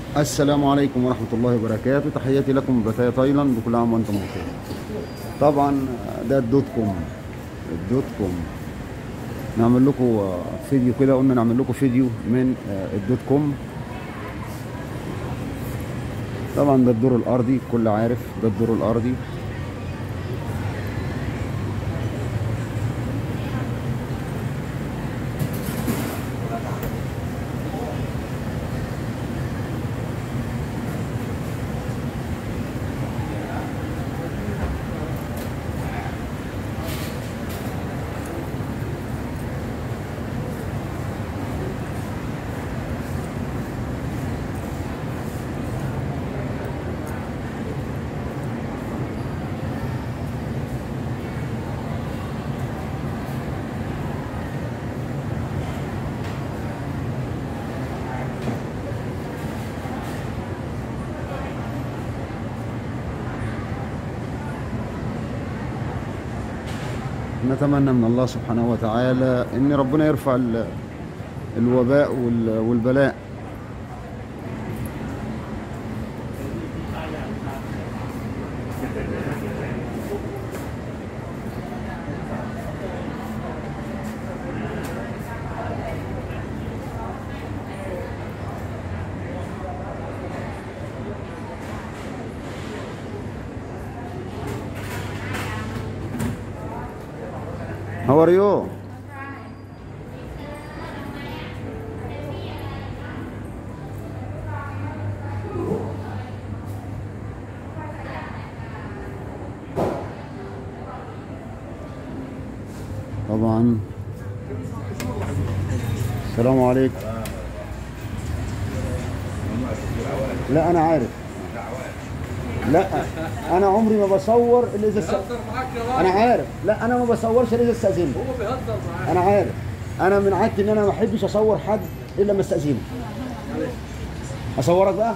السلام عليكم ورحمة الله وبركاته تحياتي لكم من بتايا تايلاند وكل عام وانتم بخير طبعا ده الدوت كوم الدوت كوم نعمل لكم فيديو كده قلنا نعمل لكم فيديو من الدوت كوم طبعا ده الدور الارضي الكل عارف ده الدور الارضي نتمنى من الله سبحانه وتعالى ان ربنا يرفع ال- الوباء وال- والبلاء How are you? طبعا السلام عليكم لا انا عارف لا انا عمري ما بصور الا اذا است... انا عارف لا انا ما بصورش الا اذا استاذنت هو بيهزر معاك انا عارف انا من عادتي ان انا ما احبش اصور حد الا لما استاذنه اصورك بقى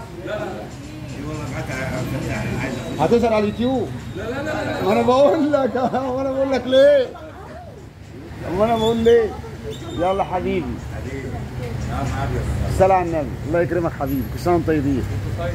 هتظهر على اليوتيوب لا لا لا ما انا بقول لك ما انا بقول لك ليه ما انا بقول ليه يلا حبيبي الصلاة على النبي الله يكرمك حبيبي كل سنه وانتم طيبين طيب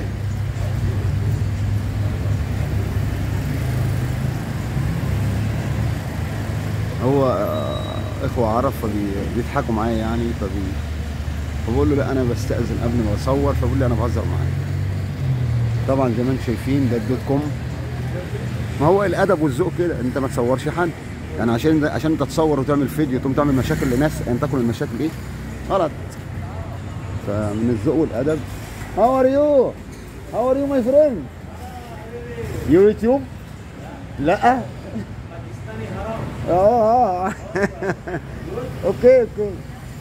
هو آه، اخوه عرب فبيضحكوا معايا يعني فبي فبقول له لا انا بستاذن قبل ما اصور فبقول لي انا بهزر معاك طبعا زي ما انتم شايفين ده الدوت كوم ما هو الادب والذوق كده انت ما تصورش حد يعني عشان عشان انت تصور وتعمل فيديو تقوم تعمل مشاكل لناس يعني تاكل المشاكل ايه غلط فمن الذوق والادب هاو ار يو هاو ار يو ماي فريند يو يوتيوب لا اه اه اوكي اوكي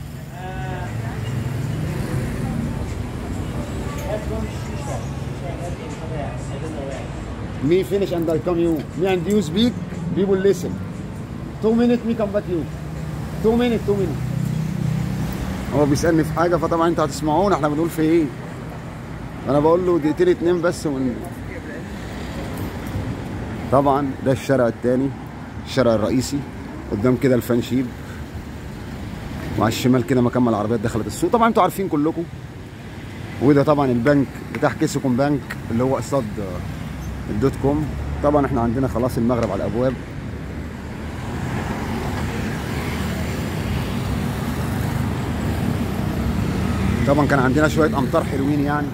Me finish and I come you. Me and you speak, people listen. Two minutes me come back you. Two minutes, two minutes. هو بيسألني في حاجة فطبعا انتوا هتسمعونا احنا بنقول في ايه. انا بقول له دقيقتين اتنين بس ون... طبعا ده الشارع التاني الشارع الرئيسي قدام كده الفانشيب وعلى الشمال كده مكان ما العربيات دخلت السوق طبعا انتوا عارفين كلكم وده طبعا البنك بتاع كيسكم بنك اللي هو قصاد الدوت كوم طبعا احنا عندنا خلاص المغرب على الابواب طبعا كان عندنا شويه امطار حلوين يعني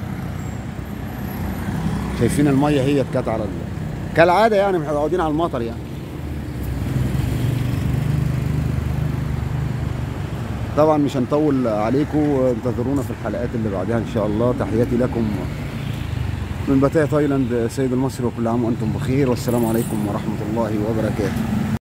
شايفين الميه هي كانت على ال... كالعاده يعني متعودين على المطر يعني طبعا مش هنطول عليكم انتظرونا في الحلقات اللي بعدها ان شاء الله تحياتي لكم من بتايا تايلاند سيد المصري وكل عام وانتم بخير والسلام عليكم ورحمه الله وبركاته